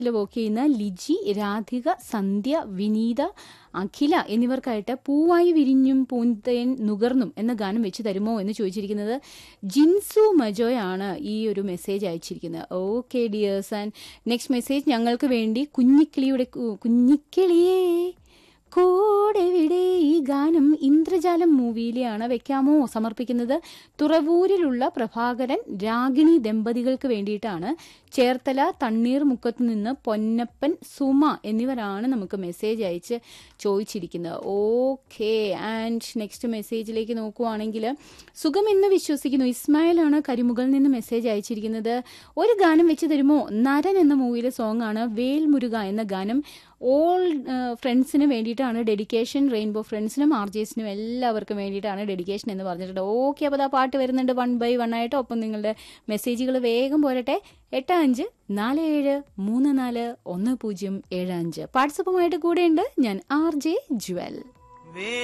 work ചെയ്യുന്ന ലിജി രാധിക സന്ധ്യ വിനീത അഖില എന്നിവർക്കായിട്ട് പൂവായി വിരിഞ്ഞും പൂന്തേൻ നുകർന്നും എന്ന ഗാനം വെച്ച് തരുമോ എന്ന് ചോദിച്ചിരിക്കുന്നത് ജിൻസു മജോയാണ് ഈ ഒരു മെസ്സേജ് അയച്ചിരിക്കുന്നത് okay dears and next message ഞങ്ങൾക്ക് വേണ്ടി കുഞ്ഞിക്കിളിയുടെ കു- കുഞ്ഞിക്കിളിയേ കോടെവിടെ ഈ ഗാനം ഇന്ദ്രജാലം മൂവിയിലെയാണ് വെക്കാമോ സമർപ്പിക്കുന്നത് തുറവൂരിലുള്ള പ്രഭാകരൻ രാഗിണി ദമ്പതികൾക്ക് വേണ്ടിയിട്ടാണ് ചേർത്തല തണ്ണീർമുക്കത്ത് നിന്ന് പൊന്നപ്പൻ സുമ എന്നിവരാണ് നമുക്ക് മെസ്സേജ് അയച്ച് ചോദിച്ചിരിക്കുന്നത് ഓക്കെ ആൻഡ് നെക്സ്റ്റ് മെസ്സേജിലേക്ക് നോക്കുവാണെങ്കിൽ സുഖമെന്ന് വിശ്വസിക്കുന്നു ഇസ്മായിലാണ് കരിമുകളിൽ നിന്ന് മെസ്സേജ് അയച്ചിരിക്കുന്നത് ഒരു ഗാനം വെച്ച് തരുമോ നരൻ എന്ന മൂവിയിലെ സോങ് ആണ് വേൽമുരുക എന്ന ഗാനം ഓൾ ഫ്രണ്ട്സിന് വേണ്ടിയിട്ടാണ് ഡെഡിക്കേഷൻ റെയിൻബോ ഫ്രണ്ട്സിനും ആർ ജെസിനും എല്ലാവർക്കും വേണ്ടിയിട്ടാണ് ഡെഡിക്കേഷൻ എന്ന് പറഞ്ഞിട്ടുണ്ട് ഓക്കെ അപ്പോൾ ആ പാട്ട് വരുന്നുണ്ട് വൺ ബൈ വൺ ആയിട്ട് ഒപ്പം നിങ്ങളുടെ മെസ്സേജുകൾ വേഗം പോരട്ടെ എട്ട് അഞ്ച് നാല് ഏഴ് മൂന്ന് നാല് ഒന്ന് പൂജ്യം ഏഴ് അഞ്ച് വാട്സപ്പുമായിട്ട് കൂടെയുണ്ട് ഞാൻ ആർ ജെ ജുവൽ